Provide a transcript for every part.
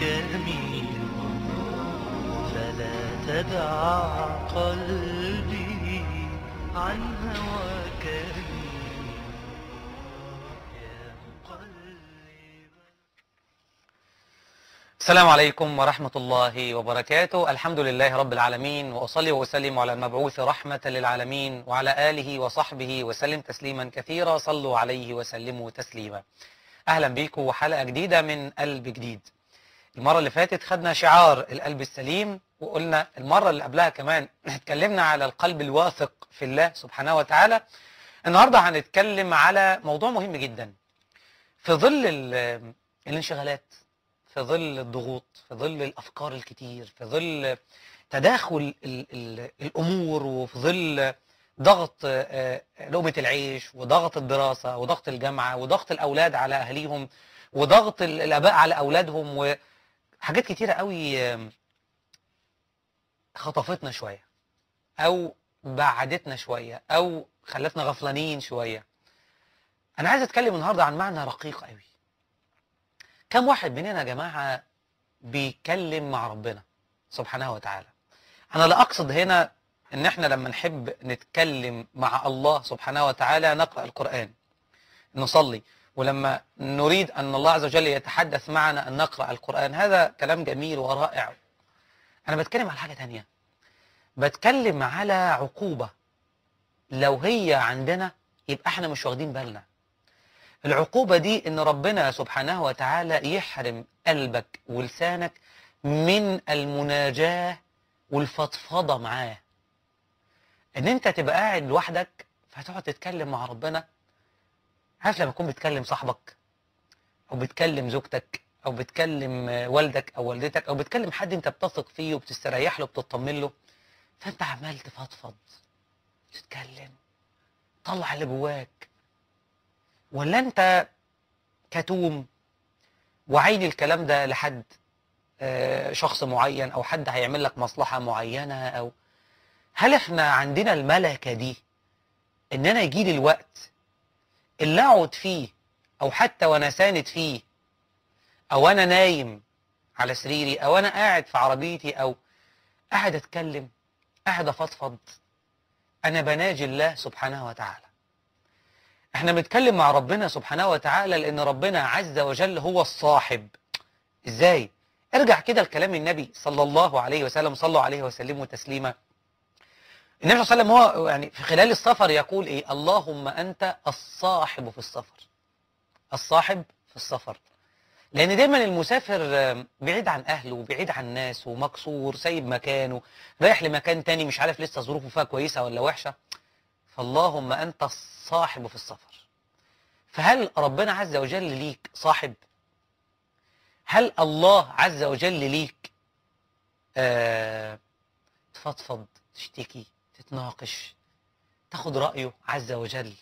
كمين فلا تدع قلبي عن هواك يميل يا مقلب السلام عليكم ورحمة الله وبركاته الحمد لله رب العالمين وأصلي وأسلم على المبعوث رحمة للعالمين وعلى آله وصحبه وسلم تسليما كثيرا صلوا عليه وسلموا تسليما أهلا بيكم وحلقة جديدة من قلب جديد المرة اللي فاتت خدنا شعار القلب السليم وقلنا المرة اللي قبلها كمان اتكلمنا على القلب الواثق في الله سبحانه وتعالى النهاردة هنتكلم على موضوع مهم جدا في ظل ال- الانشغالات في ظل الضغوط في ظل الافكار الكتير في ظل تداخل ال ال الامور وفي ظل ضغط آه، لقمه العيش وضغط الدراسه وضغط الجامعه وضغط الاولاد على اهاليهم وضغط ال- الاباء على اولادهم وحاجات كتيره قوي آم، خطفتنا شويه او بعدتنا شويه او خلتنا غفلانين شويه انا عايز اتكلم النهارده عن معنى رقيق قوي كم واحد مننا يا جماعة بيتكلم مع ربنا سبحانه وتعالى أنا لا أقصد هنا إن إحنا لما نحب نتكلم مع الله سبحانه وتعالى نقرأ القرآن نصلي ولما نريد أن الله عز وجل يتحدث معنا أن نقرأ القرآن هذا كلام جميل ورائع أنا بتكلم على حاجة تانية بتكلم على عقوبة لو هي عندنا يبقى احنا مش واخدين بالنا العقوبة دي ان ربنا سبحانه وتعالى يحرم قلبك ولسانك من المناجاة والفضفضة معاه ان انت تبقى قاعد لوحدك فتقعد تتكلم مع ربنا عارف لما تكون بتكلم صاحبك او بتكلم زوجتك او بتكلم آه، والدك او والدتك او بتكلم حد انت بتثق فيه وبتستريح له وبتطمن له فانت عمال تفضفض تتكلم طلع اللي جواك ولا انت كتوم وعين الكلام ده لحد آه، شخص معين او حد هيعمل لك مصلحة معينة او هل احنا عندنا الملكة دي ان انا يجي لي الوقت اللي اقعد فيه او حتى وانا ساند فيه او انا نايم على سريري او انا قاعد في عربيتي او قاعد اتكلم قاعد افضفض انا بناجي الله سبحانه وتعالى احنا بنتكلم مع ربنا سبحانه وتعالى لان ربنا عز وجل هو الصاحب ازاي ارجع كده لكلام النبي صلى الله عليه وسلم صلوا عليه وسلموا تسليما النبي صلى الله عليه وسلم هو يعني في خلال السفر يقول ايه اللهم انت الصاحب في السفر الصاحب في السفر لان دايما المسافر آم، بعيد عن اهله وبعيد عن ناس ومكسور سايب مكانه رايح لمكان تاني مش عارف لسه ظروفه فيها كويسه ولا وحشه فاللهم انت الصاحب في السفر فهل ربنا عز وجل ليك صاحب هل الله عز وجل ليك آه تفضفض تشتكي تتناقش تاخد رأيه عز وجل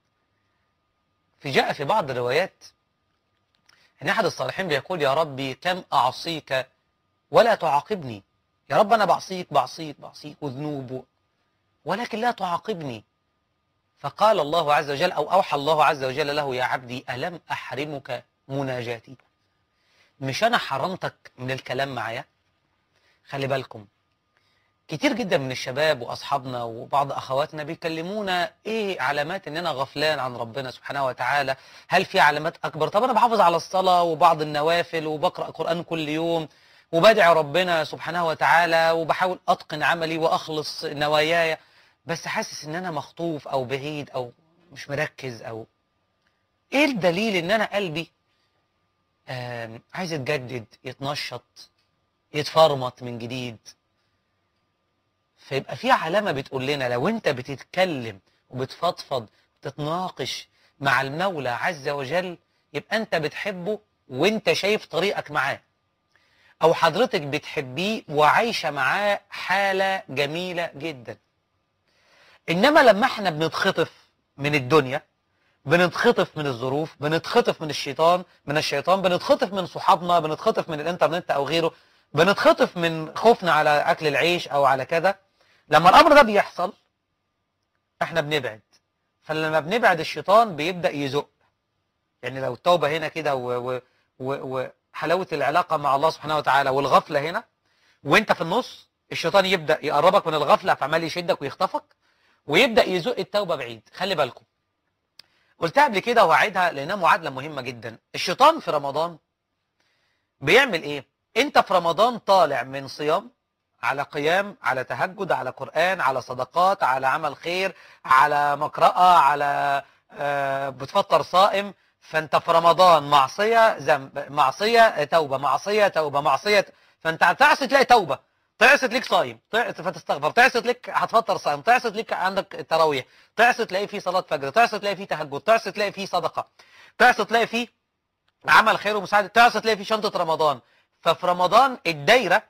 في جاء في بعض الروايات ان احد الصالحين بيقول يا ربي كم اعصيك ولا تعاقبني يا رب انا بعصيك بعصيك بعصيك وذنوب ولكن لا تعاقبني فقال الله عز وجل أو أوحى الله عز وجل له يا عبدي ألم أحرمك مناجاتي مش أنا حرمتك من الكلام معايا خلي بالكم كتير جدا من الشباب وأصحابنا وبعض أخواتنا بيكلمونا إيه علامات إن أنا غفلان عن ربنا سبحانه وتعالى هل في علامات أكبر طب أنا بحافظ على الصلاة وبعض النوافل وبقرأ قرآن كل يوم وبدعي ربنا سبحانه وتعالى وبحاول أتقن عملي وأخلص نواياي بس حاسس ان انا مخطوف او بعيد او مش مركز او ايه الدليل ان انا قلبي آم، عايز يتجدد يتنشط يتفرمط من جديد فيبقى في علامة بتقول لنا لو انت بتتكلم وبتفضفض تتناقش مع المولى عز وجل يبقى انت بتحبه وانت شايف طريقك معاه او حضرتك بتحبيه وعايشة معاه حالة جميلة جدا انما لما احنا بنتخطف من الدنيا بنتخطف من الظروف بنتخطف من الشيطان من الشيطان بنتخطف من صحابنا بنتخطف من الانترنت او غيره بنتخطف من خوفنا على اكل العيش او على كذا لما الامر ده بيحصل احنا بنبعد فلما بنبعد الشيطان بيبدا يزق يعني لو التوبه هنا كده و... و... و... و... حلاوه العلاقه مع الله سبحانه وتعالى والغفله هنا وانت في النص الشيطان يبدا يقربك من الغفله فعمال يشدك ويخطفك ويبدا يزق التوبه بعيد خلي بالكم قلتها قبل كده وهعيدها لانها معادله مهمه جدا الشيطان في رمضان بيعمل ايه انت في رمضان طالع من صيام على قيام على تهجد على قرآن على صدقات على عمل خير على مقرأة على آه، بتفطر صائم فانت في رمضان معصية ذنب معصية توبة معصية توبة معصية فانت تعصي تلاقي توبة تعصي تلاقيك صايم تعصي فتستغفر تعصي تلاقيك هتفطر صائم تعصي تلاقيك عندك تراويح تعصي تلاقي فيه صلاة فجر تعصي تلاقي فيه تهجد تعصي تلاقي فيه صدقة تعصي تلاقي فيه عمل خير ومساعدة تعصي تلاقي فيه شنطة رمضان ففي رمضان الدايرة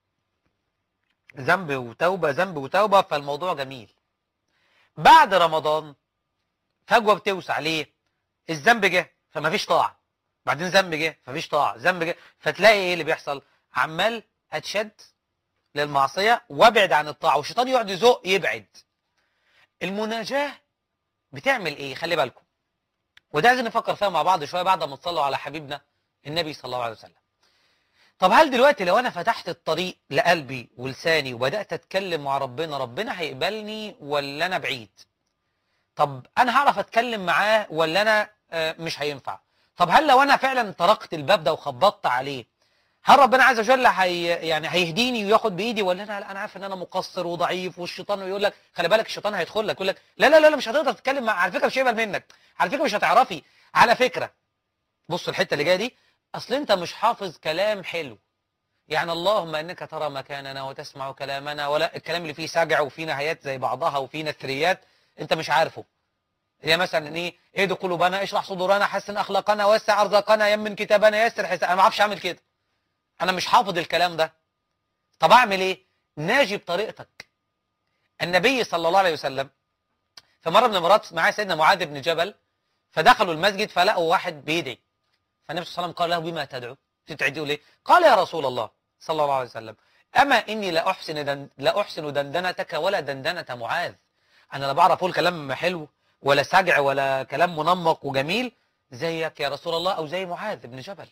ذنب وتوبة ذنب وتوبة فالموضوع جميل بعد رمضان فجوة بتوسع ليه الذنب جه فما فيش طاعة بعدين ذنب جه فمفيش طاعة ذنب جه فتلاقي ايه اللي بيحصل عمال اتشد للمعصية وابعد عن الطاعة والشيطان يقعد يزق يبعد المناجاة بتعمل ايه خلي بالكم وده عايزين نفكر فيها مع بعض شوية بعد ما تصلوا على حبيبنا النبي صلى الله عليه وسلم طب هل دلوقتي لو انا فتحت الطريق لقلبي ولساني وبدات اتكلم مع ربنا ربنا هيقبلني ولا انا بعيد طب انا هعرف اتكلم معاه ولا انا آه، مش هينفع طب هل لو انا فعلا طرقت الباب ده وخبطت عليه هل ربنا عز وجل هي يعني هيهديني وياخد بايدي ولا انا لا انا عارف ان انا مقصر وضعيف والشيطان يقول لك خلي بالك الشيطان هيدخل لك يقول لك لا لا لا لا مش هتقدر تتكلم مع على فكره مش هيقبل منك على فكره مش هتعرفي على فكره بص الحته اللي جايه دي اصل انت مش حافظ كلام حلو يعني اللهم انك ترى مكاننا وتسمع كلامنا ولا الكلام اللي فيه سجع وفيه نهايات زي بعضها وفيه نثريات انت مش عارفه هي مثلا ايه اهد قلوبنا اشرح صدورنا حسن اخلاقنا وسع ارزاقنا يمن كتابنا يسر حساب انا ما اعرفش اعمل كده انا مش حافظ الكلام ده طب اعمل ايه ناجي بطريقتك النبي صلى الله عليه وسلم في مره من المرات معاه سيدنا معاذ بن جبل فدخلوا المسجد فلقوا واحد بيدعي فالنبي صلى الله عليه وسلم قال له بما تدعو تدعو ليه قال يا رسول الله صلى الله عليه وسلم اما اني لا احسن دن لا احسن دندنتك ولا دندنه معاذ انا لا بعرف اقول كلام حلو ولا سجع ولا كلام منمق وجميل زيك يا رسول الله او زي معاذ بن جبل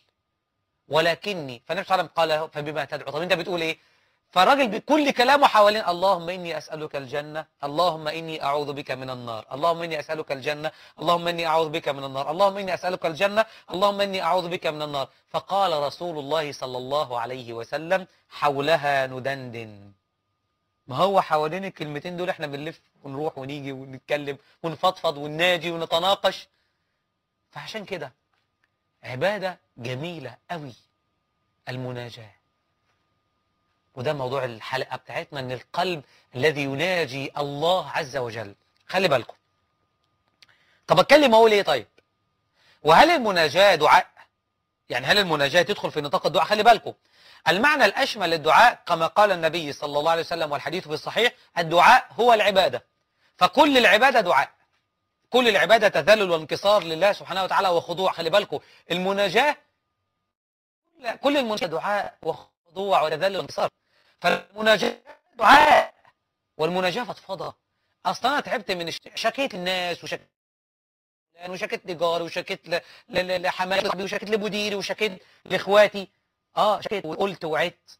ولكني فالنبي صلى الله عليه وسلم قال له فبما تدعو طب انت بتقول ايه فالراجل بكل كلامه حوالين اللهم اني اسالك الجنه اللهم اني اعوذ بك من النار اللهم اني اسالك الجنه اللهم اني اعوذ بك من النار اللهم اني اسالك الجنه اللهم اني اعوذ بك من النار فقال رسول الله صلى الله عليه وسلم حولها ندندن ما هو حوالين الكلمتين دول احنا بنلف ونروح ونيجي ونتكلم ونفضفض ونناجي ونتناقش فعشان كده عباده جميله قوي المناجاه وده موضوع الحلقة بتاعتنا ان القلب الذي يناجي الله عز وجل خلي بالكم طب اتكلم اقول ايه طيب وهل المناجاة دعاء يعني هل المناجاة تدخل في نطاق الدعاء خلي بالكم المعنى الاشمل للدعاء كما قال النبي صلى الله عليه وسلم والحديث في الصحيح الدعاء هو العبادة فكل العبادة دعاء كل العبادة تذلل وانكسار لله سبحانه وتعالى وخضوع خلي بالكم المناجاة لا، كل المناجاة دعاء وخضوع وتذلل وانكسار فالمناجاة دعاء والمناجاة فضفضة اصلا انا تعبت من الش- شكيت الناس وشكيت فلان وشكيت لجاري وشكيت ل- ل- ل- لحماتي وصاحبي وشكيت لمديري وشكيت لاخواتي اه شكيت وقلت وعدت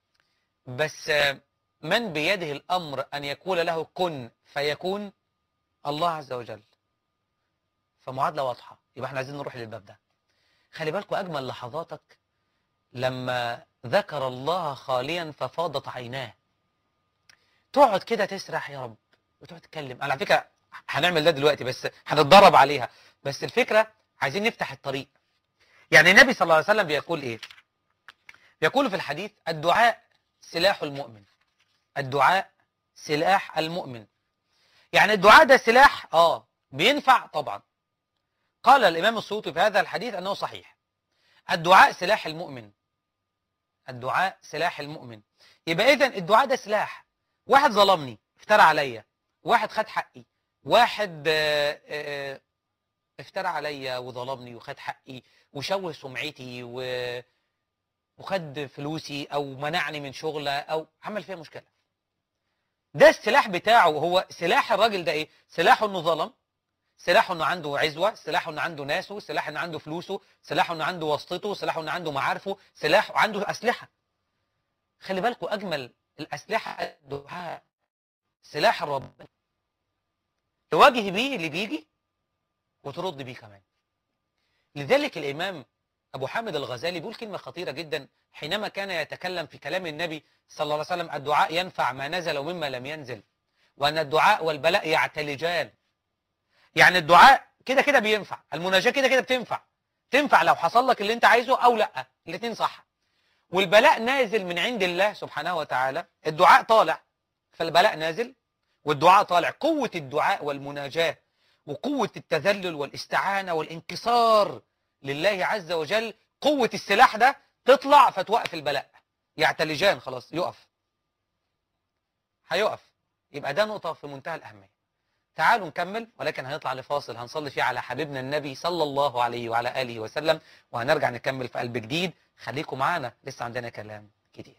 بس آه، من بيده الامر ان يقول له كن فيكون الله عز وجل فمعادله واضحه يبقى احنا عايزين نروح للباب ده خلي بالكم اجمل لحظاتك لما ذكر الله خاليا ففاضت عيناه تقعد كده تسرح يا رب وتقعد تتكلم على فكره هنعمل ده دلوقتي بس هنتدرب عليها بس الفكره عايزين نفتح الطريق يعني النبي صلى الله عليه وسلم بيقول ايه بيقول في الحديث الدعاء سلاح المؤمن الدعاء سلاح المؤمن يعني الدعاء ده سلاح اه بينفع طبعا قال الامام السيوطي في هذا الحديث انه صحيح الدعاء سلاح المؤمن الدعاء سلاح المؤمن يبقى اذا الدعاء ده سلاح واحد ظلمني افترى عليا واحد خد حقي واحد آه، آه، افترى عليا وظلمني وخد حقي وشوه سمعتي و... وخد فلوسي او منعني من شغله او عمل فيها مشكله ده السلاح بتاعه هو سلاح الراجل ده ايه سلاحه انه ظلم سلاحه انه عنده عزوه سلاحه انه عنده ناسه سلاح انه عنده فلوسه سلاحه انه عنده واسطته سلاحه انه عنده معارفه سلاح عنده اسلحه خلي بالكم اجمل الاسلحه الدعاء سلاح الرب تواجه بيه اللي بيجي وترد بيه كمان لذلك الامام ابو حامد الغزالي بيقول كلمه خطيره جدا حينما كان يتكلم في كلام النبي صلى الله عليه وسلم الدعاء ينفع ما نزل ومما لم ينزل وان الدعاء والبلاء يعتلجان يعني الدعاء كده كده بينفع المناجاه كده كده بتنفع تنفع لو حصل لك اللي انت عايزه او لا الاثنين صح والبلاء نازل من عند الله سبحانه وتعالى الدعاء طالع فالبلاء نازل والدعاء طالع قوة الدعاء والمناجاة وقوة التذلل والاستعانة والانكسار لله عز وجل قوة السلاح ده تطلع فتوقف البلاء يعتلجان خلاص يقف هيقف يبقى ده نقطة في منتهى الأهمية تعالوا نكمل ولكن هنطلع لفاصل هنصلي فيه على حبيبنا النبي صلى الله عليه وعلى آله وسلم وهنرجع نكمل في قلب جديد خليكم معانا لسه عندنا كلام كتير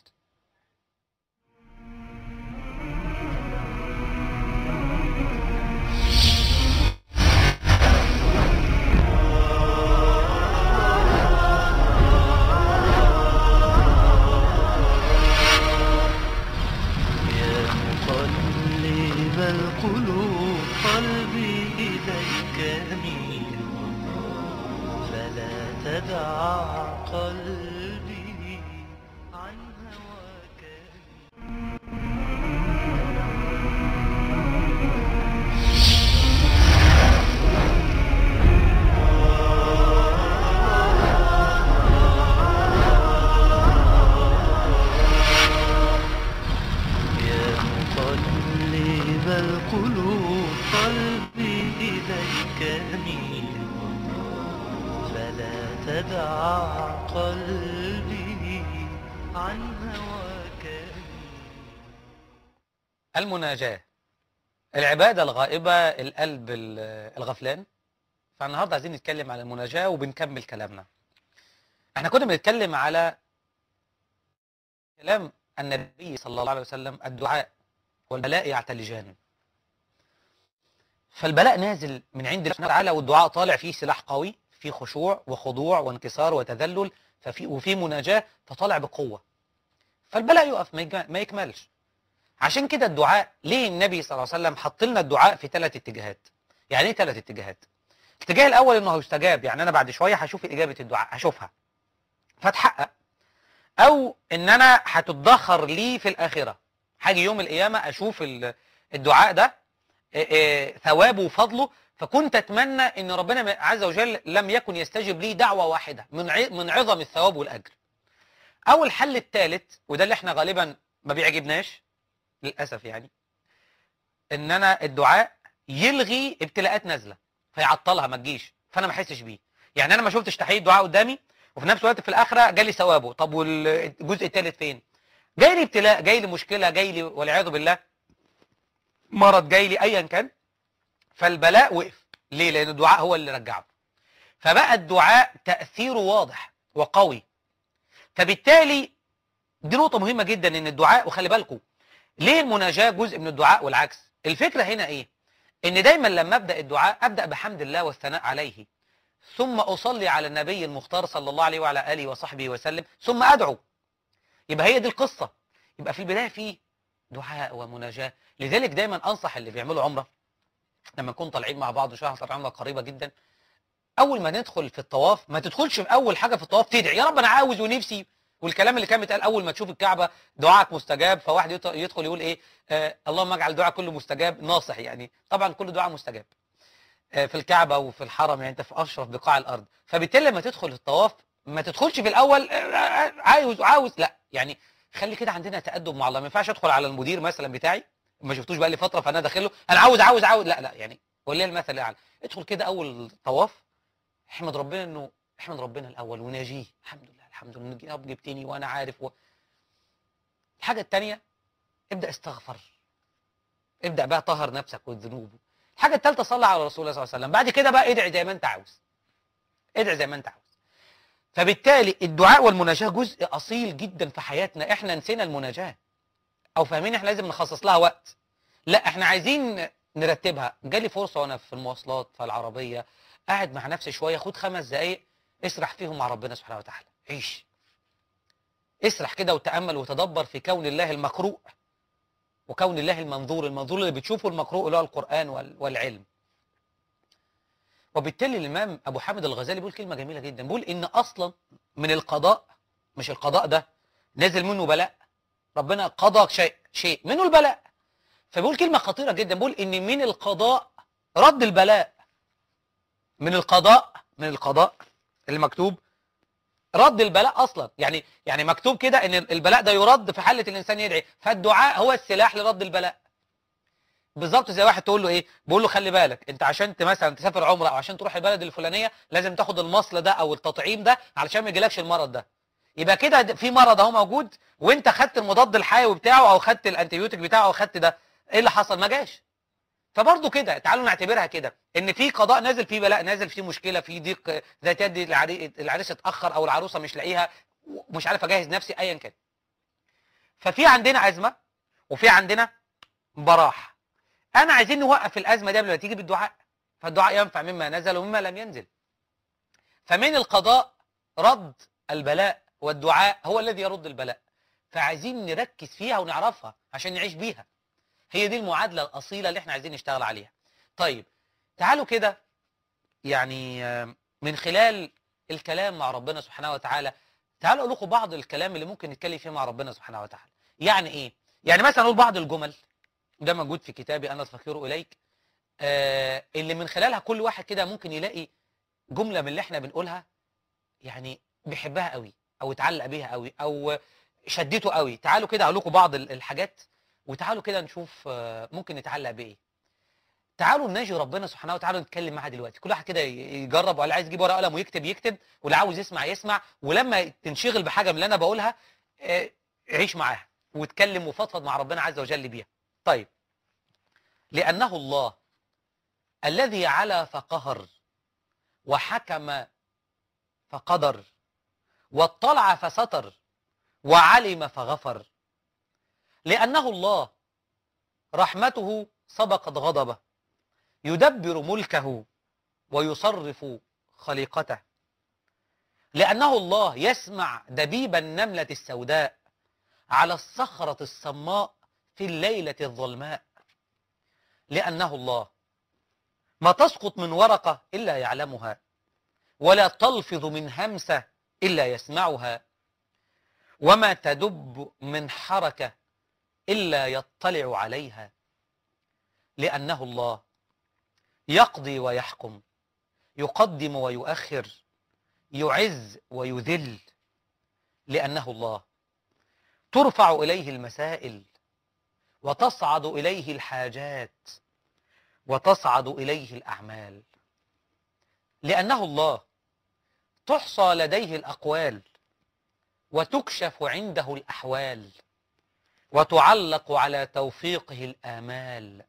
يا مقلب القلوب قلبي إليك ميل فلا تدع قلبي عن هواك يا مقلب القلوب قلبي إليك ميل فلا تدع قلبي عن هواك المناجاة العبادة الغائبة القلب ال- الغفلان فالنهاردة عايزين نتكلم على المناجاة وبنكمل كلامنا احنا كنا بنتكلم على كلام النبي صلى الله عليه وسلم الدعاء والبلاء يعتلجان فالبلاء نازل من عند الله سبحانه وتعالى والدعاء طالع فيه سلاح قوي فيه خشوع وخضوع وانكسار وتذلل ففي وفي مناجاة فطالع بقوة فالبلاء يقف ما يج- ما يكملش عشان كده الدعاء ليه النبي صلى الله عليه وسلم حط لنا الدعاء في ثلاث اتجاهات يعني ايه ثلاث اتجاهات الاتجاه الاول انه هيستجاب يعني انا بعد شويه هشوف اجابه الدعاء هشوفها فتحقق او ان انا هتدخر لي في الاخره هاجي يوم القيامه اشوف ال- الدعاء ده إيه إيه ثوابه وفضله فكنت اتمنى ان ربنا عز وجل لم يكن يستجب لي دعوه واحده من ع- من عظم الثواب والاجر او الحل الثالث وده اللي احنا غالبا ما بيعجبناش للاسف يعني ان انا الدعاء يلغي ابتلاءات نازله فيعطلها ما تجيش فانا ما احسش بيه يعني انا ما شفتش تحقيق دعاء قدامي وفي نفس الوقت في الاخره جالي ثوابه طب والجزء الثالث فين جاي لي ابتلاء جاي لي مشكله جاي لي والعياذ بالله مرض جاي لي ايا كان فالبلاء وقف ليه لان الدعاء هو اللي رجعه فبقى الدعاء تاثيره واضح وقوي فبالتالي دي نقطه مهمه جدا ان الدعاء وخلي بالكم ليه المناجاه جزء من الدعاء والعكس الفكره هنا ايه ان دايما لما ابدا الدعاء ابدا بحمد الله والثناء عليه ثم اصلي على النبي المختار صلى الله عليه وعلى اله وصحبه وسلم ثم ادعو يبقى هي دي القصه يبقى في البدايه في دعاء ومناجاه لذلك دايما انصح اللي بيعملوا عمره لما نكون طالعين مع بعض ان شاء الله عمره قريبه جدا اول ما ندخل في الطواف ما تدخلش في اول حاجه في الطواف تدعي يا رب انا عاوز ونفسي والكلام اللي كان بيتقال اول ما تشوف الكعبه دعائك مستجاب فواحد يط- يدخل يقول ايه آه اللهم اجعل دعاء كله مستجاب ناصح يعني طبعا كل دعاء مستجاب آه في الكعبه وفي الحرم يعني انت في اشرف بقاع الارض فبالتالي لما تدخل الطواف ما تدخلش في الاول آه، آه، عاوز عاوز لا يعني خلي كده عندنا تادب مع الله ما ينفعش ادخل على المدير مثلا بتاعي ما شفتوش بقى لي فتره فانا داخله انا عاوز عاوز عاوز لا لا يعني ولله المثل الاعلى ادخل كده اول طواف احمد ربنا انه احمد ربنا الاول وناجيه الحمد لله الحمد لله يا رب جبتني وانا عارف و... الحاجه الثانيه ابدا استغفر ابدا بقى طهر نفسك والذنوب الحاجه الثالثه صلي على رسول الله صلى الله عليه وسلم بعد كده بقى ادعي زي ما انت عاوز ادعي زي ما انت عاوز فبالتالي الدعاء والمناجاه جزء اصيل جدا في حياتنا احنا نسينا المناجاه او فاهمين احنا لازم نخصص لها وقت لا احنا عايزين نرتبها جالي فرصه وانا في المواصلات في العربيه قاعد مع نفسي شويه خد خمس دقائق اسرح فيهم مع ربنا سبحانه وتعالى عيش اسرح كده وتامل وتدبر في كون الله المقروء وكون الله المنظور المنظور اللي بتشوفه المقروء اللي هو القران وال- والعلم وبالتالي الامام ابو حامد الغزالي بيقول كلمه جميله جدا بيقول ان اصلا من القضاء مش القضاء ده نازل منه بلاء ربنا قضى شيء شيء منه البلاء فبيقول كلمه خطيره جدا بيقول ان من القضاء رد البلاء من القضاء من القضاء المكتوب رد البلاء اصلا يعني يعني مكتوب كده ان البلاء ده يرد في حاله الانسان يدعي فالدعاء هو السلاح لرد البلاء بالظبط زي واحد تقول له ايه بقول له خلي بالك انت عشان ت- مثلا تسافر عمره او عشان تروح البلد الفلانيه لازم تاخد المصل ده او التطعيم ده علشان ما يجيلكش المرض ده يبقى كده د- في مرض اهو موجود وانت خدت المضاد الحيوي بتاعه او خدت الانتيبيوتيك بتاعه او خدت ده ايه اللي حصل ما جاش فبرضه كده تعالوا نعتبرها كده ان في قضاء نازل في بلاء نازل في مشكله في ضيق ذات يد العري- العريس اتاخر او العروسه مش لاقيها ومش عارف اجهز نفسي ايا كان ففي عندنا ازمه وفي عندنا براح انا عايزين نوقف الازمه دي قبل ما تيجي بالدعاء فالدعاء ينفع مما نزل ومما لم ينزل فمن القضاء رد البلاء والدعاء هو الذي يرد البلاء فعايزين نركز فيها ونعرفها عشان نعيش بيها هي دي المعادله الاصيله اللي احنا عايزين نشتغل عليها طيب تعالوا كده يعني آه، من خلال الكلام مع ربنا سبحانه وتعالى تعالوا اقول لكم بعض الكلام اللي ممكن نتكلم فيه مع ربنا سبحانه وتعالى يعني ايه يعني مثلا اقول بعض الجمل ده موجود في كتابي انا الفقير اليك آه اللي من خلالها كل واحد كده ممكن يلاقي جمله من اللي احنا بنقولها يعني بيحبها قوي او اتعلق بيها قوي او شدته قوي تعالوا كده اقول لكم بعض ال- الحاجات وتعالوا كده نشوف آه، ممكن نتعلق بايه تعالوا نناجي ربنا سبحانه وتعالى نتكلم معاه دلوقتي كل واحد كده ي- يجرب واللي عايز يجيب ورقه وقلم ويكتب يكتب واللي عاوز يسمع يسمع ولما تنشغل بحاجه من اللي انا بقولها آه، عيش معاها واتكلم وفضفض مع ربنا عز وجل بيها طيب لانه الله الذي علا فقهر وحكم فقدر واطلع فستر وعلم فغفر لأنه الله رحمته سبقت غضبه يدبر ملكه ويصرف خليقته لأنه الله يسمع دبيب النملة السوداء على الصخرة الصماء في الليلة الظلماء لأنه الله ما تسقط من ورقة إلا يعلمها ولا تلفظ من همسة إلا يسمعها وما تدب من حركة إلا يطلع عليها لأنه الله يقضي ويحكم يقدم ويؤخر يعز ويذل لأنه الله ترفع إليه المسائل وتصعد إليه الحاجات وتصعد إليه الأعمال لأنه الله تحصى لديه الأقوال وتكشف عنده الأحوال وتعلق على توفيقه الآمال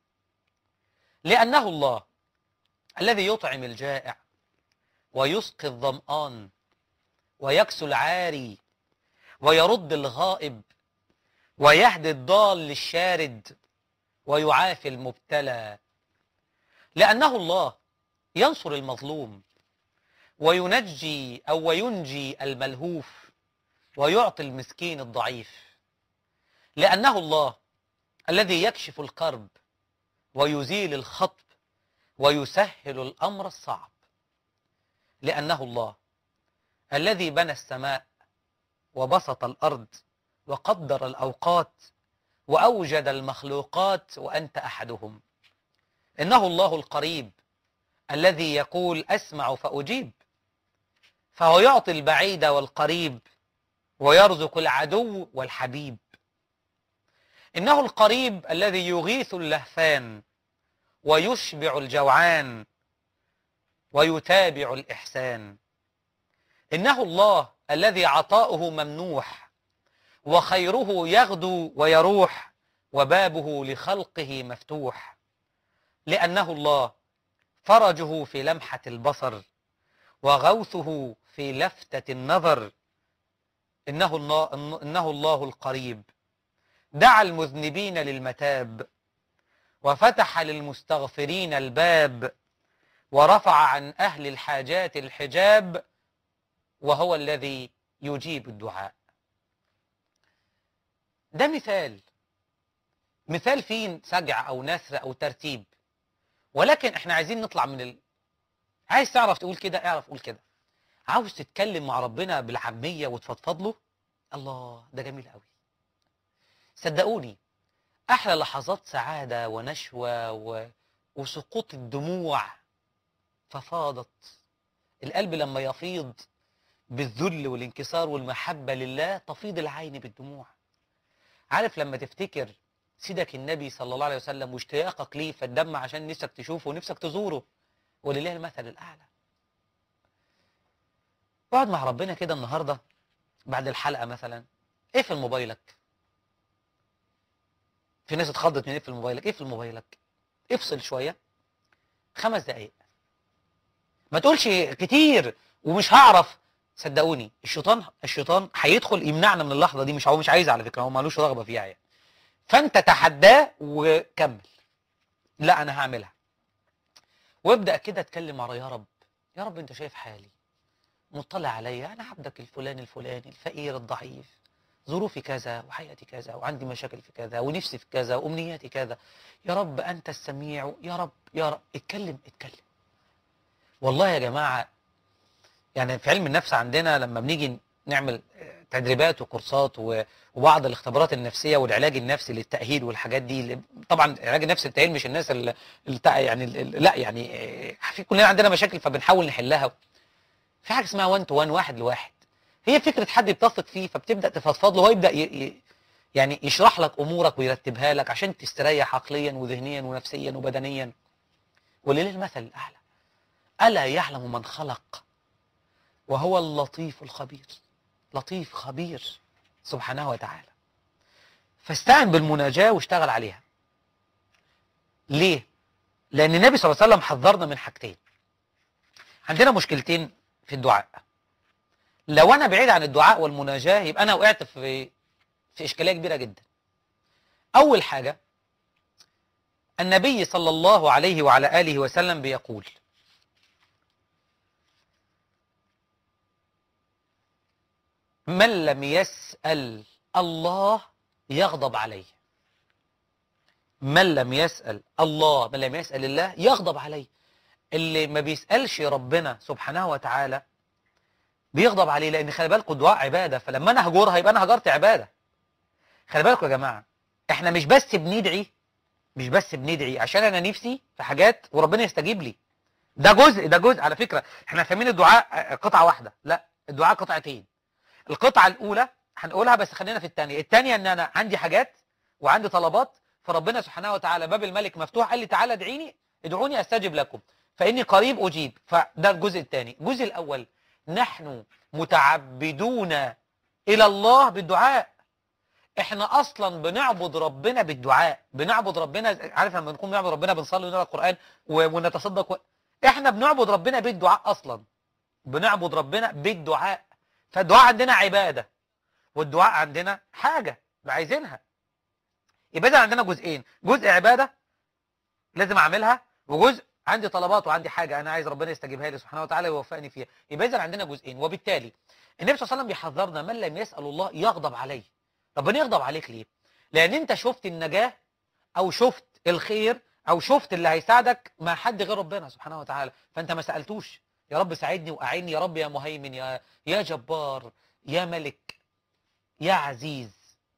لأنه الله الذي يطعم الجائع ويسقي الظمآن ويكسو العاري ويرد الغائب ويهدي الضال للشارد ويعافي المبتلى لأنه الله ينصر المظلوم وينجي أو وينجي الملهوف ويعطي المسكين الضعيف لأنه الله الذي يكشف الكرب ويزيل الخطب ويسهل الأمر الصعب لأنه الله الذي بنى السماء وبسط الأرض وقدر الأوقات وأوجد المخلوقات وأنت أحدهم إنه الله القريب الذي يقول أسمع فأجيب فهو يعطي البعيد والقريب ويرزق العدو والحبيب إنه القريب الذي يغيث اللهفان ويشبع الجوعان ويتابع الإحسان إنه الله الذي عطاؤه ممنوح وخيره يغدو ويروح وبابه لخلقه مفتوح لأنه الله فرجه في لمحة البصر وغوثه في لفتة النظر إنه الله, إنه الله القريب دعا المذنبين للمتاب وفتح للمستغفرين الباب ورفع عن أهل الحاجات الحجاب وهو الذي يجيب الدعاء ده مثال مثال فيه سجع أو نثر أو ترتيب ولكن احنا عايزين نطلع من ال... عايز تعرف تقول كده اعرف قول كده عاوز تتكلم مع ربنا بالعامية وتفضفض له الله ده جميل قوي صدقوني احلى لحظات سعادة ونشوة و... وسقوط الدموع ففاضت القلب لما يفيض بالذل والانكسار والمحبة لله تفيض العين بالدموع عارف لما تفتكر سيدك النبي صلى الله عليه وسلم واشتياقك ليه فالدم عشان نفسك تشوفه ونفسك تزوره ولله المثل الأعلى اقعد مع ربنا كده النهاردة بعد الحلقة مثلا اقفل موبايلك في ناس اتخضت من اقفل موبايلك اقفل موبايلك افصل شوية خمس دقايق ما تقولش كتير ومش هعرف صدقوني الشيطان الشيطان هيدخل يمنعنا من اللحظة دي مش هو مش عايز على فكرة هو مالوش رغبة فيها يعني فانت تحداه وكمل لا انا هعملها وابدا كده اتكلم مع يا رب يا رب انت شايف حالي مطلع عليا انا عبدك الفلاني الفلاني الفقير الضعيف ظروفي كذا وحياتي كذا وعندي مشاكل في كذا ونفسي في كذا وامنياتي كذا يا رب انت السميع يا رب يا رب اتكلم اتكلم والله يا جماعه يعني في علم النفس عندنا لما بنيجي نعمل تدريبات وكورسات و- وبعض الاختبارات النفسيه والعلاج النفسي للتاهيل والحاجات دي اللي- طبعا العلاج النفسي للتاهيل مش الناس اللي اللي تع- يعني ال- ال- لا يعني آه، في كلنا عندنا مشاكل فبنحاول نحلها في حاجه اسمها 1 تو 1 واحد لواحد هي فكره حد بتثق فيه فبتبدا تفضفض له ويبدا ي... ي... يعني يشرح لك امورك ويرتبها لك عشان تستريح عقليا وذهنيا ونفسيا وبدنيا ولله المثل الاعلى الا يعلم من خلق وهو اللطيف الخبير لطيف خبير سبحانه وتعالى فاستعن بالمناجاة واشتغل عليها ليه؟ لأن النبي صلى الله عليه وسلم حذرنا من حاجتين عندنا مشكلتين في الدعاء لو أنا بعيد عن الدعاء والمناجاة يبقى أنا وقعت في في إشكالية كبيرة جدا أول حاجة النبي صلى الله عليه وعلى آله وسلم بيقول من لم يسأل الله يغضب عليه من لم يسأل الله من لم يسأل الله يغضب عليه اللي ما بيسألش ربنا سبحانه وتعالى بيغضب عليه لأن خلي بالكم الدعاء عبادة فلما أنا هجورها يبقى أنا هجرت عبادة خلي بالكم يا جماعة إحنا مش بس بندعي مش بس بندعي عشان أنا نفسي في حاجات وربنا يستجيب لي ده جزء ده جزء على فكرة إحنا فاهمين الدعاء قطعة واحدة لا الدعاء قطعتين القطعة الأولى هنقولها بس خلينا في الثانية الثانية إن أنا عندي حاجات وعندي طلبات فربنا سبحانه وتعالى باب الملك مفتوح قال لي تعالى ادعيني ادعوني أستجب لكم فإني قريب أجيب فده الجزء الثاني الجزء الأول نحن متعبدون إلى الله بالدعاء احنا اصلا بنعبد ربنا بالدعاء بنعبد ربنا عارف لما نكون بنعبد ربنا بنصلي ونقرا القران و- ونتصدق و... احنا بنعبد ربنا بالدعاء اصلا بنعبد ربنا بالدعاء فالدعاء عندنا عباده والدعاء عندنا حاجه عايزينها يبقى إذا عندنا جزئين جزء عباده لازم اعملها وجزء عندي طلبات وعندي حاجه انا عايز ربنا يستجيبها لي سبحانه وتعالى ويوفقني فيها يبقى اذا عندنا جزئين وبالتالي النبي صلى الله عليه وسلم بيحذرنا من لم يسال الله يغضب عليه ربنا يغضب عليك ليه لان انت شفت النجاه او شفت الخير او شفت اللي هيساعدك مع حد غير ربنا سبحانه وتعالى فانت ما سالتوش يا رب ساعدني واعيني يا رب يا مهيمن يا يا جبار يا ملك يا عزيز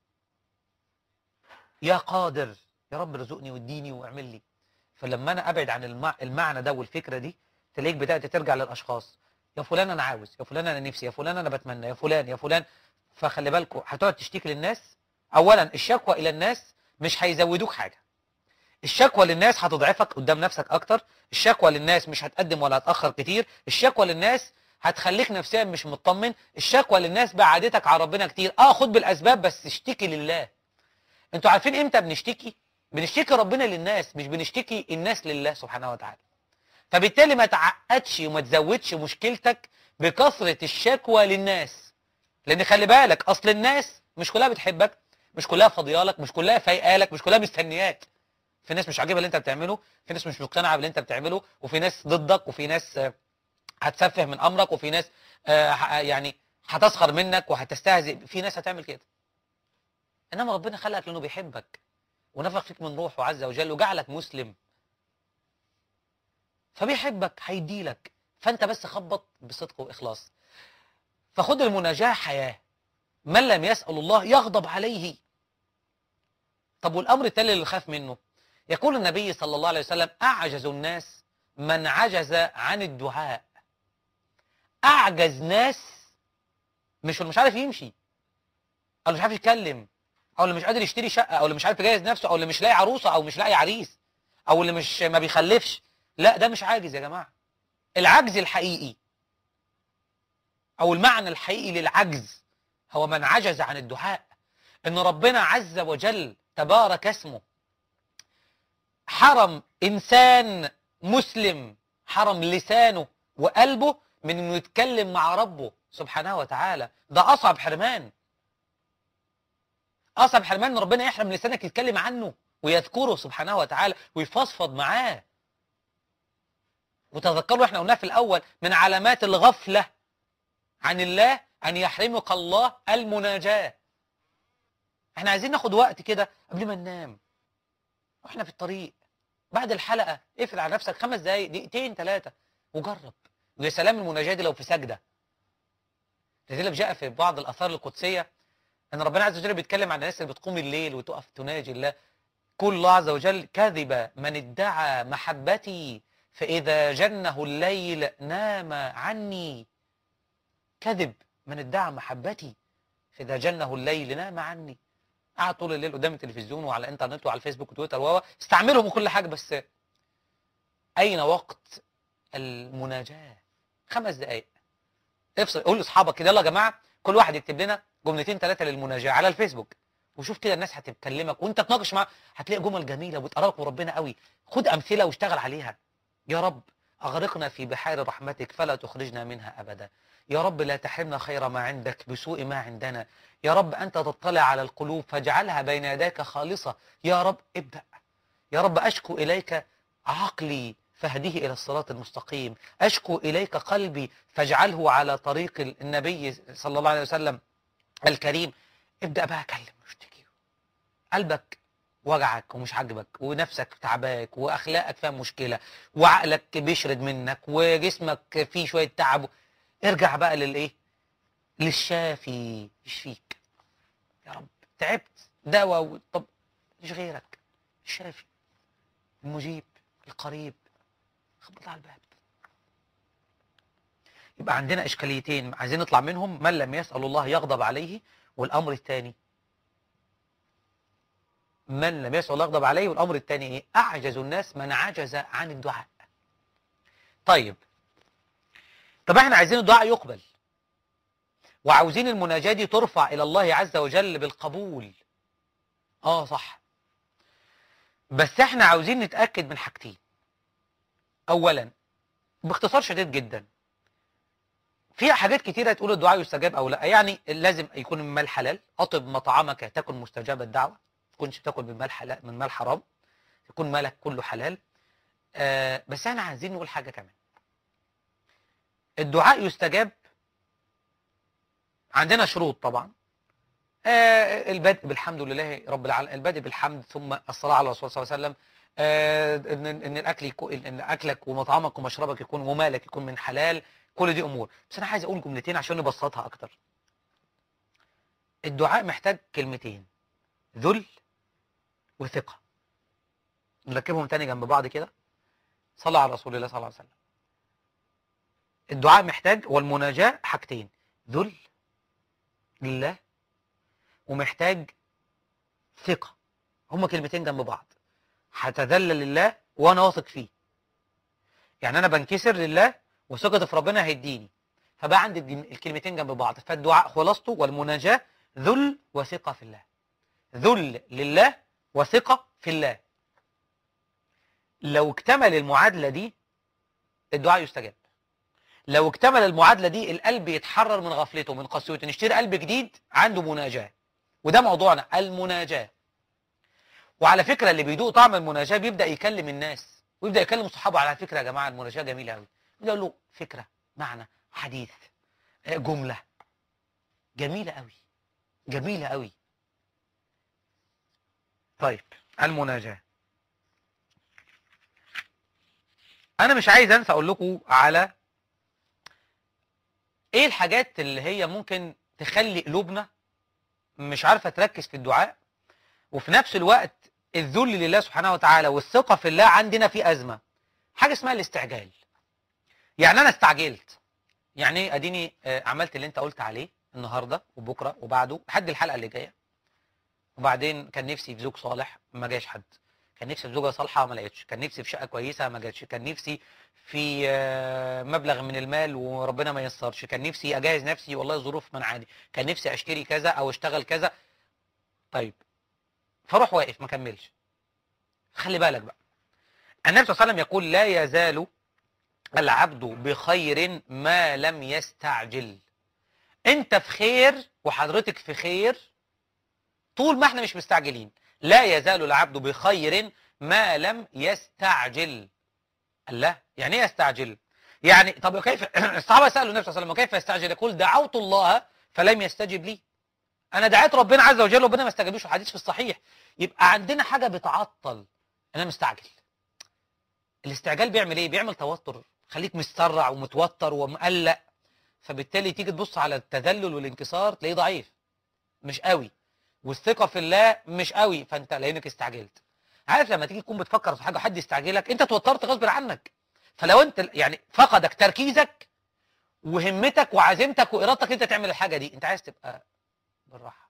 يا قادر يا رب ارزقني واديني واعمل لي فلما انا ابعد عن المع... المعنى ده والفكره دي تلاقيك بدات ترجع للاشخاص يا فلان انا عاوز يا فلان انا نفسي يا فلان انا بتمنى يا فلان يا فلان فخلي بالكم هتقعد تشتكي للناس اولا الشكوى الى الناس مش هيزودوك حاجه الشكوى للناس هتضعفك قدام نفسك اكتر الشكوى للناس مش هتقدم ولا هتاخر كتير الشكوى للناس هتخليك نفسيا مش مطمن الشكوى للناس بعدتك على ربنا كتير اه خد بالاسباب بس اشتكي لله انتوا عارفين امتى بنشتكي بنشتكي ربنا للناس مش بنشتكي الناس لله سبحانه وتعالى فبالتالي ما تعقدش وما تزودش مشكلتك بكثرة الشكوى للناس لان خلي بالك اصل الناس مش كلها بتحبك مش كلها فاضيالك مش كلها فايقالك مش كلها مستنياك في ناس مش عاجبها اللي انت بتعمله في ناس مش مقتنعه باللي انت بتعمله وفي ناس ضدك وفي ناس آه، هتسفه من امرك وفي ناس آه، ه- يعني هتسخر منك وهتستهزئ في ناس هتعمل كده انما ربنا خلقك لانه بيحبك ونفخ فيك من روحه عز وجل وجعلك مسلم فبيحبك هيديلك فانت بس خبط بصدق واخلاص فخد المناجاه حياه من لم يسال الله يغضب عليه طب والامر التالي اللي خاف منه يقول النبي صلى الله عليه وسلم اعجز الناس من عجز عن الدعاء اعجز ناس مش اللي مش عارف يمشي او اللي مش عارف يتكلم او اللي مش قادر يشتري شقه او اللي مش عارف يجهز نفسه او اللي مش لاقي عروسه او مش لاقي عريس او اللي مش ما بيخلفش لا ده مش عاجز يا جماعه العجز الحقيقي او المعنى الحقيقي للعجز هو من عجز عن الدعاء ان ربنا عز وجل تبارك اسمه حرم انسان مسلم حرم لسانه وقلبه من انه يتكلم مع ربه سبحانه وتعالى ده اصعب حرمان اصعب حرمان ان ربنا يحرم لسانك يتكلم عنه ويذكره سبحانه وتعالى ويفضفض معاه وتذكروا احنا قلناه في الاول من علامات الغفله عن الله ان يحرمك الله المناجاه احنا عايزين ناخد وقت كده قبل ما ننام واحنا في الطريق بعد الحلقه اقفل على نفسك خمس دقايق دقيقتين ثلاثه وجرب ويا سلام المناجاه دي لو في سجده لذلك جاء في بعض الاثار القدسيه ان ربنا عز وجل بيتكلم عن الناس اللي بتقوم الليل وتقف تناجي الله قول الله عز وجل كذب من ادعى محبتي فاذا جنه الليل نام عني كذب من ادعى محبتي فاذا جنه الليل نام عني قاعد طول الليل قدام التلفزيون وعلى الانترنت وعلى الفيسبوك وتويتر و استعملهم وكل حاجه بس اين وقت المناجاه خمس دقائق افصل قول لاصحابك كده يلا يا جماعه كل واحد يكتب لنا جملتين ثلاثه للمناجاه على الفيسبوك وشوف كده الناس هتتكلمك وانت تناقش معاها هتلاقي جمل جميله وتقربك من ربنا قوي خد امثله واشتغل عليها يا رب اغرقنا في بحار رحمتك فلا تخرجنا منها ابدا يا رب لا تحرمنا خير ما عندك بسوء ما عندنا يا رب انت تطلع على القلوب فاجعلها بين يديك خالصه يا رب ابدا يا رب اشكو اليك عقلي فاهديه الى الصراط المستقيم اشكو اليك قلبي فاجعله على طريق النبي صلى الله عليه وسلم الكريم ابدا بقى كلم واشتكي قلبك وجعك ومش عاجبك ونفسك تعباك واخلاقك فيها مشكله وعقلك بيشرد منك وجسمك فيه شويه تعب ارجع بقى للايه للشافي يشفيك يا رب تعبت دواء و... طب مش غيرك الشافي المجيب القريب خبط على الباب يبقى عندنا اشكاليتين عايزين نطلع منهم من لم يسال الله يغضب عليه والامر الثاني من لم يسأل الله يغضب عليه والأمر الثاني إيه؟ أعجز الناس من عجز عن الدعاء طيب طب احنا عايزين الدعاء يقبل وعاوزين المناجاة دي ترفع إلى الله عز وجل بالقبول اه صح بس احنا عاوزين نتأكد من حاجتين أولا باختصار شديد جدا في حاجات كتيرة تقول الدعاء يستجاب أو لا يعني لازم يكون من مال حلال أطب مطعمك تكن مستجاب الدعوة تكونش تاكل من مال حلال من مال حرام يكون مالك كله حلال آه بس احنا عايزين نقول حاجه كمان الدعاء يستجاب عندنا شروط طبعا آه البدء بالحمد لله رب العالمين البدء بالحمد ثم الصلاه على الرسول صلى الله عليه وسلم آه ان ان الاكل يكون ان اكلك ومطعمك ومشربك يكون ومالك يكون من حلال كل دي امور بس انا عايز اقول جملتين عشان نبسطها اكتر الدعاء محتاج كلمتين ذل وثقة نركبهم تاني جنب بعض كده صلى على رسول الله صلى الله عليه وسلم الدعاء محتاج والمناجاة حاجتين ذل لله ومحتاج ثقة هما كلمتين جنب بعض هتذلل لله وانا واثق فيه يعني انا بنكسر لله وثقتي في ربنا هيديني فبقى عندي الكلمتين جنب بعض فالدعاء خلاصته والمناجاة ذل وثقة في الله ذل لله وثقة في الله لو اكتمل المعادلة دي الدعاء يستجاب لو اكتمل المعادلة دي القلب يتحرر من غفلته من قسوته نشتري قلب جديد عنده مناجاة وده موضوعنا المناجاة وعلى فكره اللي بيدوق طعم المناجاه بيبدا يكلم الناس ويبدا يكلم صحابه على فكره يا جماعه المناجاه جميله قوي يقول له فكره معنى حديث آه، جمله جميله قوي جميله قوي طيب المناجاه انا مش عايز انسى اقول لكم على ايه الحاجات اللي هي ممكن تخلي قلوبنا مش عارفه تركز في الدعاء وفي نفس الوقت الذل لله سبحانه وتعالى والثقه في الله عندنا في ازمه حاجه اسمها الاستعجال يعني انا استعجلت يعني ايه اديني آه، عملت اللي انت قلت عليه النهارده وبكره وبعده لحد الحلقه اللي جايه وبعدين كان نفسي في زوج صالح ما جاش حد كان نفسي في زوجه صالحه ما لقيتش كان نفسي في شقه كويسه ما جاتش كان نفسي في آه، مبلغ من المال وربنا ما يسرش كان نفسي اجهز نفسي والله الظروف منعاني كان نفسي اشتري كذا او اشتغل كذا طيب فاروح واقف ما كملش خلي بالك بقى النبي صلى الله عليه وسلم يقول لا يزال العبد بخير ما لم يستعجل انت في خير وحضرتك في خير طول ما احنا مش مستعجلين لا يزال العبد بخير ما لم يستعجل الله يعني ايه يستعجل يعني طب كيف الصحابه سالوا النبي صلى الله عليه وسلم وكيف يستعجل يقول دعوت الله فلم يستجب لي انا دعيت ربنا عز وجل ربنا ما استجابليش الحديث في الصحيح يبقى عندنا حاجه بتعطل انا مستعجل الاستعجال بيعمل ايه بيعمل توتر خليك مسترع ومتوتر ومقلق فبالتالي تيجي تبص على التذلل والانكسار تلاقيه ضعيف مش قوي والثقه في الله مش قوي فانت لانك استعجلت عارف لما تيجي تكون بتفكر في حاجه وحد يستعجلك انت توترت غصب عنك فلو انت يعني فقدك تركيزك وهمتك وعزيمتك وارادتك انت تعمل الحاجه دي انت عايز تبقى بالراحه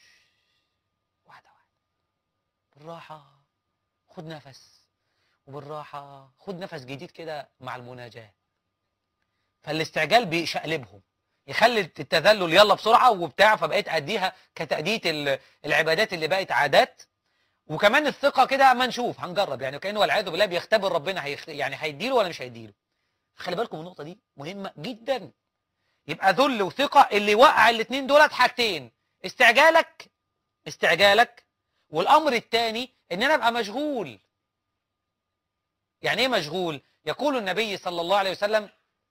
واحده واحده بالراحه خد نفس وبالراحه خد نفس جديد كده مع المناجاه فالاستعجال بيشقلبهم يخلي التذلل يلا بسرعه وبتاع فبقيت اديها كتاديه ال- العبادات اللي بقت عادات وكمان الثقه كده اما نشوف هنجرب يعني كانه والعياذ بالله بيختبر ربنا هيخ... يعني هيديله ولا مش هيديله خلي بالكم من النقطه دي مهمه جدا يبقى ذل وثقه اللي يوقع الاثنين دولت حاجتين استعجالك استعجالك والامر الثاني ان انا ابقى مشغول يعني ايه مشغول يقول النبي صلى الله عليه وسلم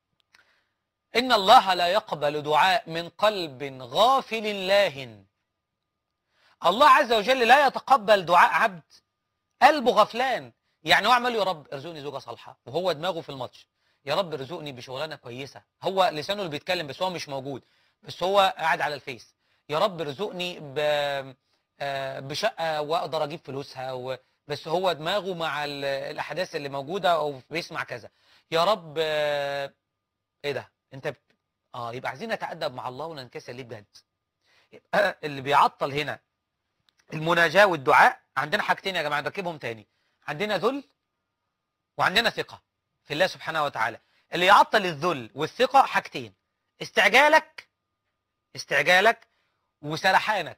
ان الله لا يقبل دعاء من قلب غافل لاهٍ الله عز وجل لا يتقبل دعاء عبد قلبه غفلان يعني هو عمال يا رب ارزقني زوجه صالحه وهو دماغه في الماتش يا رب ارزقني بشغلانه كويسه هو لسانه اللي بيتكلم بس هو مش موجود بس هو قاعد على الفيس يا رب ارزقني ب... آه، بشقه واقدر اجيب فلوسها و... بس هو دماغه مع ال- الاحداث اللي موجوده او بيسمع كذا يا رب آه، ايه ده انت ب... اه يبقى عايزين نتادب مع الله وننكسر ليه بجد يبقى اللي بيعطل هنا المناجاة والدعاء عندنا حاجتين يا جماعة نركبهم تاني عندنا ذل وعندنا ثقة في الله سبحانه وتعالى اللي يعطل الذل والثقة حاجتين استعجالك استعجالك وسرحانك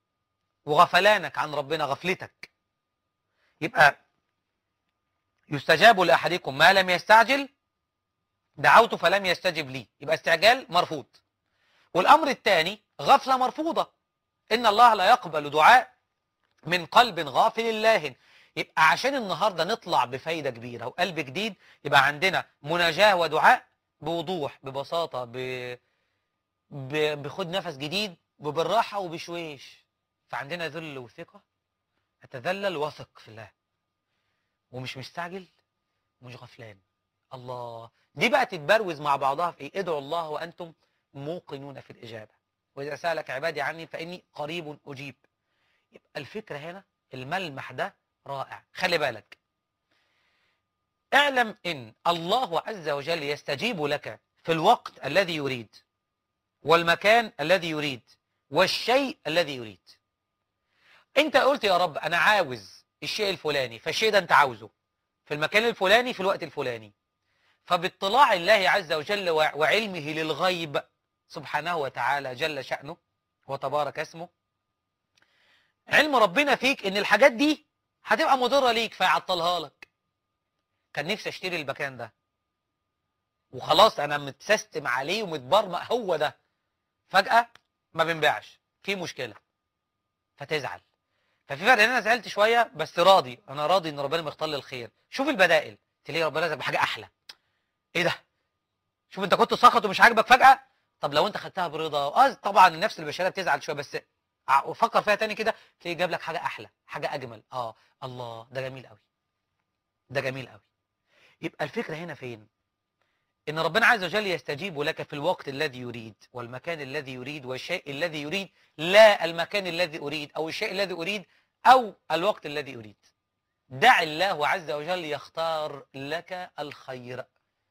وغفلانك عن ربنا غفلتك يبقى يستجاب لأحدكم ما لم يستعجل دعوت فلم يستجب لي يبقى استعجال مرفوض والأمر الثاني غفلة مرفوضة إن الله لا يقبل دعاء من قلب غافل لاهٍ يبقى عشان النهارده نطلع بفايدة كبيرة وقلب جديد يبقى عندنا مناجاة ودعاء بوضوح ببساطة ب... ب... بخد نفس جديد وبالراحة وبشويش فعندنا ذل وثقة أتذلل واثق في الله ومش مستعجل ومش غفلان الله دي بقى تتبروز مع بعضها في ايه ادعوا الله وانتم موقنون في الاجابه واذا سالك عبادي عني فاني قريب اجيب يبقى الفكره هنا الملمح ده رائع خلي بالك اعلم ان الله عز وجل يستجيب لك في الوقت الذي يريد والمكان الذي يريد والشيء الذي يريد انت قلت يا رب انا عاوز الشيء الفلاني فالشيء ده انت عاوزه في المكان الفلاني في الوقت الفلاني فباطلاع الله عز وجل وع- وعلمه للغيب سبحانه وتعالى جل شأنه وتبارك اسمه علم ربنا فيك ان الحاجات دي هتبقى مضرة ليك فيعطلها لك كان نفسي اشتري المكان ده وخلاص انا متسيستم عليه ومتبرمق هو ده فجأة ما بنبيعش في مشكلة فتزعل ففي فرق ان انا زعلت شويه بس راضي انا راضي ان ربنا مختار لي الخير شوف البدائل تلاقي ربنا رزقك بحاجه احلى ايه ده شوف انت كنت ساخط ومش عاجبك فجاه طب لو انت خدتها برضا اه طبعا النفس البشريه بتزعل شويه بس ع- وفكر فيها تاني كده تلاقي جاب لك حاجه احلى حاجه اجمل اه الله ده جميل قوي ده جميل قوي يبقى الفكره هنا فين ان ربنا عز وجل يستجيب لك في الوقت الذي يريد والمكان الذي يريد والشيء الذي يريد لا المكان الذي اريد او الشيء الذي اريد او الوقت الذي اريد دع الله عز وجل يختار لك الخير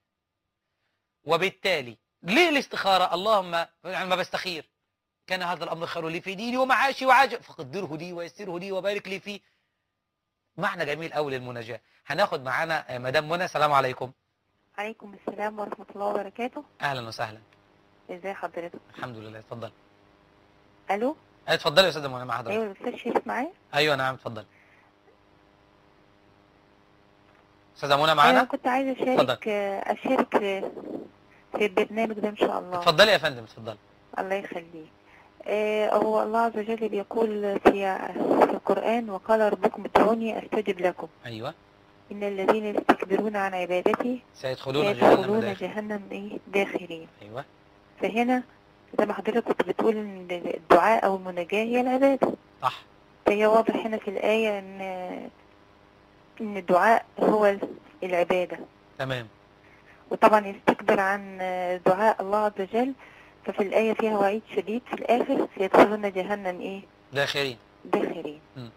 وبالتالي ليه الاستخارة اللهم يعني ما بستخير كان هذا الأمر خير لي في ديني ومعاشي وعاجل فقدره لي ويسره لي وبارك لي فيه معنى جميل قوي للمناجاة هناخد معانا آه، مدام منى السلام عليكم عليكم السلام ورحمة الله وبركاته اهلا وسهلا ازي حضرتك الحمد لله اتفضل الو آه، اتفضلي يا استاذه منى مع حضرتك ايوه الاستاذ شريف معايا ايوه نعم اتفضل استاذه منى انا معانا كنت عايزة اشارك اشارك في في البرنامج ده ان شاء الله اتفضلي يا فندم اتفضل الله يخليك آه، هو الله عز وجل بيقول في في القرآن وقال ربكم ادعوني استجب لكم ايوه ان الذين يستكبرون عن عبادتي سيدخلون جهنم سيدخلون داخل جهنم ايه داخرين ايوه فهنا زي ما حضرتك كنت بتقول ان الدعاء او المناجاة هي العبادة صح فهي واضح هنا في الآية ان ان الدعاء هو العبادة تمام وطبعا يستكبر عن دعاء الله عز وجل ففي الآية فيها وعيد شديد في الآخر سيدخلون جهنم إيه داخلين داخرين مم.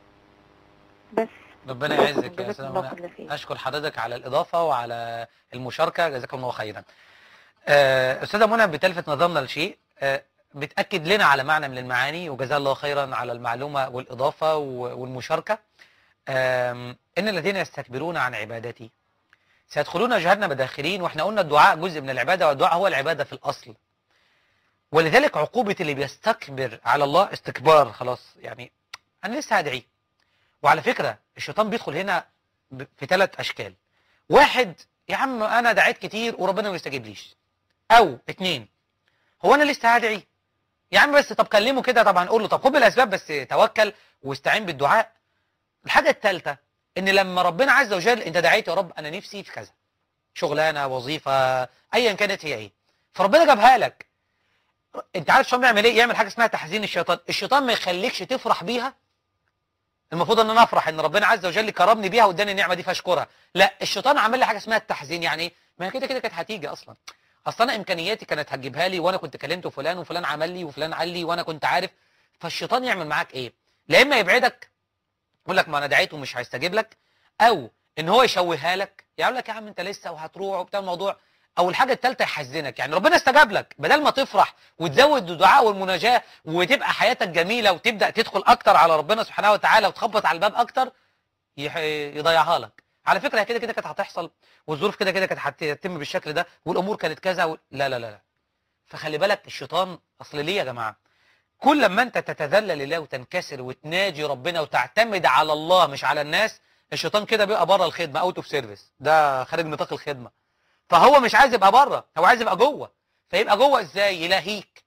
بس ربنا يعزك يا جزاكم استاذه الله منى كل خير اشكر حضرتك على الاضافه وعلى المشاركه جزاكم الله خيرا آه، استاذه منى بتلفت نظرنا لشيء آه، بتاكد لنا على معنى من المعاني وجزاها الله خيرا على المعلومه والاضافه و- والمشاركه آم، ان الذين يستكبرون عن عبادتي سيدخلون جهنم داخلين واحنا قلنا الدعاء جزء من العباده والدعاء هو العباده في الاصل ولذلك عقوبه اللي بيستكبر على الله استكبار خلاص يعني انا لسه هدعيه وعلى فكره الشيطان بيدخل هنا ب- في ثلاث اشكال واحد يا عم انا دعيت كتير وربنا ما يستجيبليش او اتنين هو انا لسه هدعي يا عم بس طب كلمه كده طبعا قول له طب خد بالاسباب بس توكل واستعين بالدعاء الحاجه الثالثه ان لما ربنا عز وجل انت دعيت يا رب انا نفسي في كذا شغلانه وظيفه ايا كانت هي ايه فربنا جابها لك انت عارف الشيطان بيعمل ايه يعمل حاجه اسمها تحزين الشيطان الشيطان ما يخليكش تفرح بيها المفروض ان انا افرح ان ربنا عز وجل كرمني بيها واداني النعمه دي فاشكرها لا الشيطان عمل لي حاجه اسمها التحزين يعني ايه ما هي كده كده كانت هتيجي اصلا اصل انا امكانياتي كانت هتجيبها لي وانا كنت كلمت فلان وفلان عمل لي وفلان قال لي وانا كنت عارف فالشيطان يعمل معاك ايه لا اما يبعدك يقول لك ما انا دعيته ومش هيستجيب لك او ان هو يشوهها لك يقول لك يا عم انت لسه وهتروح وبتاع الموضوع او الحاجه الثالثه يحزنك يعني ربنا استجاب لك بدل ما تفرح وتزود الدعاء والمناجاه وتبقى حياتك جميله وتبدا تدخل اكتر على ربنا سبحانه وتعالى وتخبط على الباب اكتر يح- يضيعها لك على فكره هي كده كده كانت هتحصل والظروف كده كده كانت هتتم بالشكل ده والامور كانت كذا و... لا لا لا لا فخلي بالك الشيطان اصل ليه يا جماعه كل ما انت تتذلل لله وتنكسر وتناجي ربنا وتعتمد على الله مش على الناس الشيطان كده بيبقى بره الخدمه اوت اوف سيرفيس ده خارج نطاق الخدمه فهو مش عايز يبقى بره هو عايز يبقى جوه فيبقى جوه ازاي يلهيك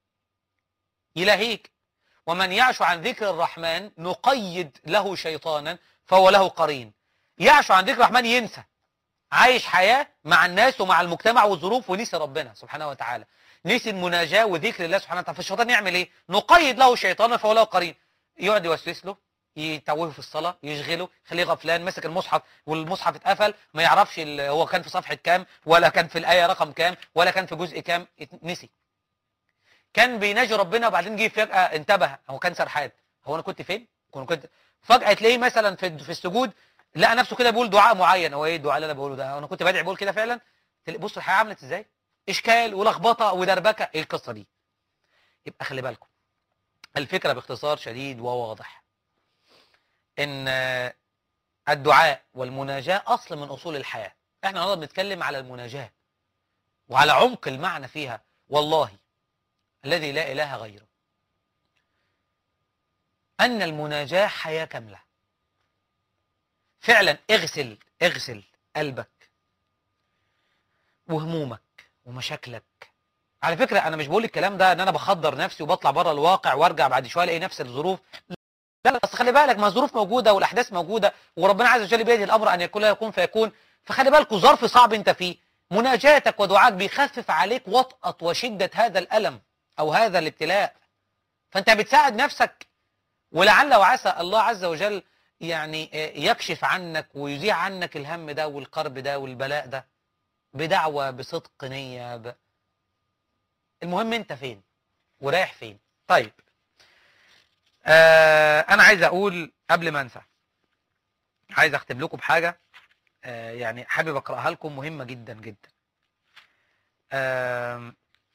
يلهيك ومن يعش عن ذكر الرحمن نقيد له شيطانا فهو له قرين يعش عن ذكر الرحمن ينسى عايش حياة مع الناس ومع المجتمع والظروف ونسي ربنا سبحانه وتعالى نسي المناجاة وذكر الله سبحانه وتعالى فالشيطان يعمل ايه نقيد له شيطانا فهو له قرين يقعد يوسوس له يتوهه في الصلاة يشغله يخليه غفلان ماسك المصحف والمصحف اتقفل ما يعرفش ال- هو كان في صفحة كام ولا كان في الآية رقم كام ولا كان في جزء كام ات- نسي كان بيناجي ربنا وبعدين جه فجأة انتبه هو كان سرحان هو انا كنت فين كنت كنت فجأة تلاقيه مثلا في في السجود لقى نفسه كده بيقول دعاء معين هو ايه الدعاء اللي انا بقوله ده انا كنت بدعي بقول كده فعلا تلاقي- بص الحياة عملت ازاي اشكال ولخبطه ودربكه ايه القصه دي يبقى خلي بالكم الفكره باختصار شديد وواضح ان آه، الدعاء والمناجاه اصل من اصول الحياه احنا النهارده بنتكلم على المناجاه وعلى عمق المعنى فيها والله الذي لا اله غيره ان المناجاه حياه كامله فعلا اغسل اغسل قلبك وهمومك ومشاكلك على فكره انا مش بقول الكلام ده ان انا بخدر نفسي وبطلع بره الواقع وارجع بعد شويه الاقي نفس الظروف لا لا بس خلي بالك ما الظروف موجوده والاحداث موجوده وربنا عز وجل بيده الامر ان يكون لا يكون فيكون فخلي بالكوا ظرف صعب انت فيه مناجاتك ودعاك بيخفف عليك وطأة وشدة هذا الألم أو هذا الابتلاء فأنت بتساعد نفسك ولعل وعسى الله عز وجل يعني يكشف عنك ويزيع عنك الهم ده والكرب ده والبلاء ده بدعوة بصدق نية ب... المهم انت فين ورايح فين طيب آه انا عايز اقول قبل ما انسى عايز اختم لكم بحاجة آه يعني حابب اقراها لكم مهمة جدا جدا آه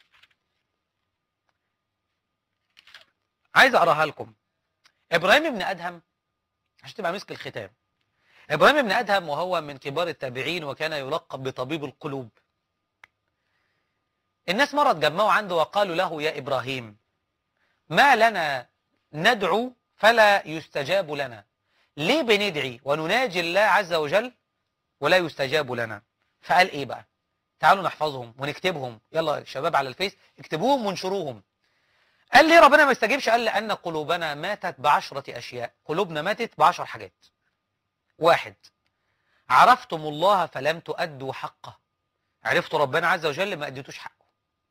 عايز اقراها لكم ابراهيم بن ادهم عشان تبقى مسك الختام ابراهيم بن ادهم وهو من كبار التابعين وكان يلقب بطبيب القلوب الناس مرة اتجمعوا عنده وقالوا له يا ابراهيم ما لنا ندعو فلا يستجاب لنا ليه بندعي ونناجي الله عز وجل ولا يستجاب لنا فقال ايه بقى تعالوا نحفظهم ونكتبهم يلا يا شباب على الفيس اكتبوهم وانشروهم قال ليه ربنا ما يستجيبش قال لأن قلوبنا ماتت بعشرة أشياء قلوبنا ماتت بعشر حاجات واحد عرفتم الله فلم تؤدوا حقه عرفتوا ربنا عز وجل ما أديتوش حقه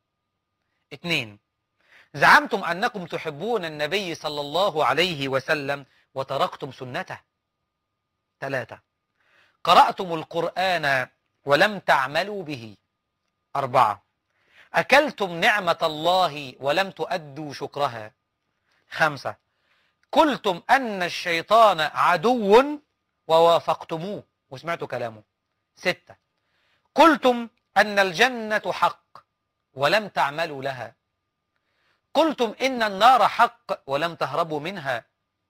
اتنين زعمتم أنكم تحبون النبي صلى الله عليه وسلم وتركتم سنته ثلاثة قرأتم القرآن ولم تعملوا به أربعة أكلتم نعمة الله ولم تؤدوا شكرها خمسة قلتم أن الشيطان عدو ووافقتموه وسمعتوا كلامه ستة قلتم أن الجنة حق ولم تعملوا لها قلتم إن النار حق ولم تهربوا منها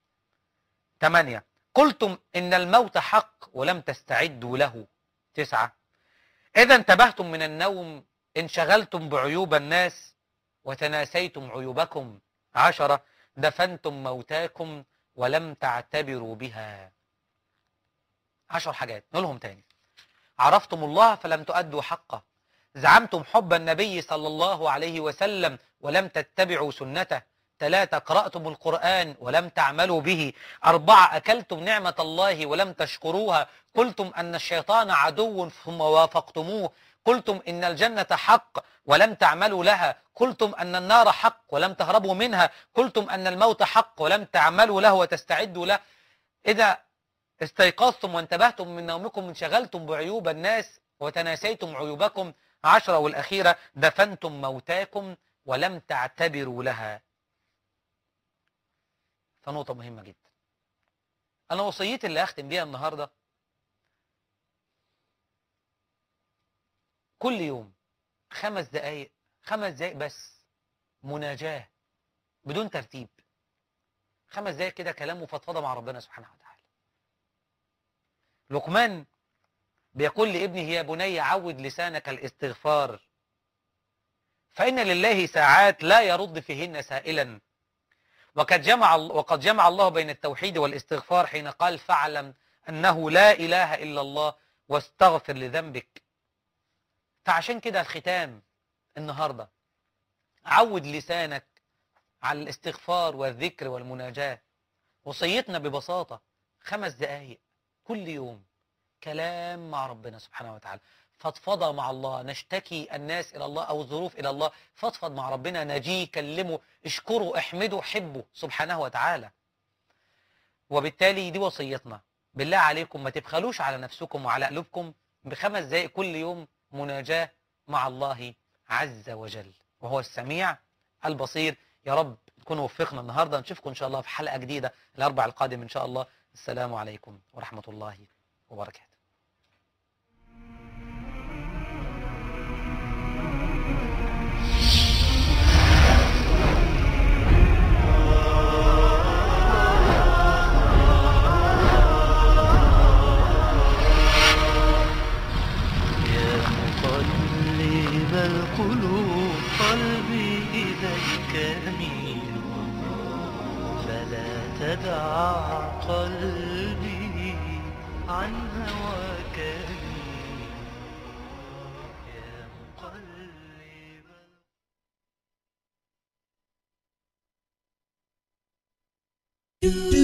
ثمانية قلتم إن الموت حق ولم تستعدوا له تسعة إذا انتبهتم من النوم انشغلتم بعيوب الناس وتناسيتم عيوبكم عشرة دفنتم موتاكم ولم تعتبروا بها عشر حاجات نقولهم تاني عرفتم الله فلم تؤدوا حقه زعمتم حب النبي صلى الله عليه وسلم ولم تتبعوا سنته ثلاثة قرأتم القرآن ولم تعملوا به أربعة أكلتم نعمة الله ولم تشكروها قلتم أن الشيطان عدو ثم وافقتموه قلتم إن الجنة حق ولم تعملوا لها قلتم أن النار حق ولم تهربوا منها قلتم أن الموت حق ولم تعملوا له وتستعدوا له إذا استيقظتم وانتبهتم من نومكم انشغلتم بعيوب الناس وتناسيتم عيوبكم عشرة والأخيرة دفنتم موتاكم ولم تعتبروا لها فنقطة مهمة جدا أنا وصيتي اللي أختم بيها النهاردة كل يوم خمس دقايق خمس دقايق بس مناجاة بدون ترتيب خمس دقايق كده كلام وفضفضة مع ربنا سبحانه وتعالى لقمان بيقول لابنه يا بني عود لسانك الاستغفار فإن لله ساعات لا يرد فيهن سائلا وقد جمع وقد جمع الله بين التوحيد والاستغفار حين قال فاعلم أنه لا إله إلا الله واستغفر لذنبك فعشان كده الختام النهاردة عود لسانك على الاستغفار والذكر والمناجاة وصيتنا ببساطة خمس دقايق كل يوم كلام مع ربنا سبحانه وتعالى فضفضة مع الله نشتكي الناس إلى الله أو الظروف إلى الله فضفض مع ربنا نجيه كلمه اشكره احمده حبه سبحانه وتعالى وبالتالي دي وصيتنا بالله عليكم ما تبخلوش على نفسكم وعلى قلوبكم بخمس دقائق كل يوم مناجاة مع الله عز وجل وهو السميع البصير يا رب تكون وفقنا النهاردة نشوفكم إن شاء الله في حلقة جديدة الأربع القادم إن شاء الله السلام عليكم ورحمة الله وبركاته يا مقلب القلوب قلبي إليك أميل فلا تدع قلبي عن هواك يميل يا مقلب do